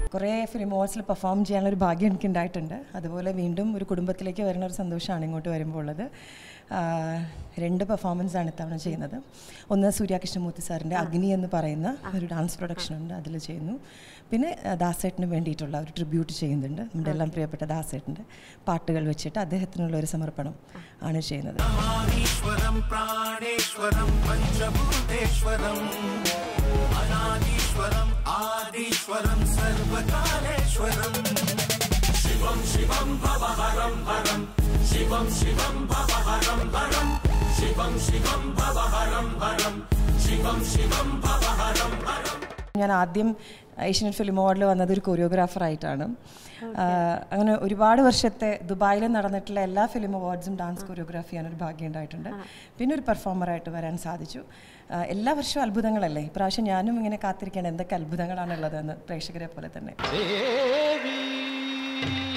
കുറേ film അവാർഡ്സിൽ perform ചെയ്യാനുള്ള ഒരു ഭാഗ്യം എനിക്ക് ഉണ്ടായിട്ടുണ്ട് അതുപോലെ വീണ്ടും ഒരു കുടുംബത്തിലേക്ക് വരുന്ന ഒരു സന്തോഷമാണ് ഇങ്ങോട്ട് വരുമ്പോൾ ഉള്ളത് ആ, രണ്ട് പെർഫോമൻസ് ആണ് ഇത്തവണ ചെയ്യുന്നത് ഒന്ന് സൂര്യ കൃഷ്ണമൂർത്തി സാറിൻ്റെ അഗ്നി എന്ന് പറയുന്ന ഒരു ഡാൻസ് പ്രൊഡക്ഷൻ ഉണ്ട് അതിൽ ചെയ്യുന്നു പിന്നെ ആ, ദാസേട്ടന് വേണ്ടിയിട്ടുള്ള ഒരു ട്രിബ്യൂട്ട് ചെയ്യുന്നുണ്ട് നമ്മുടെ എല്ലാം പ്രിയപ്പെട്ട ദാസേട്ടൻ്റെ പാട്ടുകൾ വെച്ചിട്ട് അദ്ദേഹത്തിനുള്ള ഒരു സമർപ്പണം ആണ് ചെയ്യുന്നത് ఈశ్వరం ప్రాణేశ్వరం పంచభూతేశ్వరం అనాదీశ్వరం ఆదీశ్వరం సర్వకాలేశ్వరం శివం శివం భవహరం హరం శివం శివం భవహరం హరం శివం శివం భవహరం హరం శివం శివం భవహరం హరం ഞാൻ ആദ്യം ഏഷ്യൻ ഫിലിം അവാർഡിൽ വന്നത് ഒരു കൊറിയോഗ്രാഫറായിട്ടാണ് അങ്ങനെ ഒരുപാട് വർഷത്തെ ദുബായിൽ നടന്നിട്ടുള്ള എല്ലാ ഫിലിം അവാർഡ്സും ഡാൻസ് കൊറിയോഗ്രാഫി ചെയ്യാനൊരു ഭാഗ്യം ഉണ്ടായിട്ടുണ്ട് പിന്നെ ഒരു പെർഫോമറായിട്ട് വരാൻ സാധിച്ചു ആ, എല്ലാ വർഷവും അത്ഭുതങ്ങളല്ലേ ഇപ്രാവശ്യം ഞാനും ഇങ്ങനെ കാത്തിരിക്കേണ്ട എന്തൊക്കെ അത്ഭുതങ്ങളാണുള്ളതെന്ന് പ്രേക്ഷകരെ പോലെ തന്നെ దేవి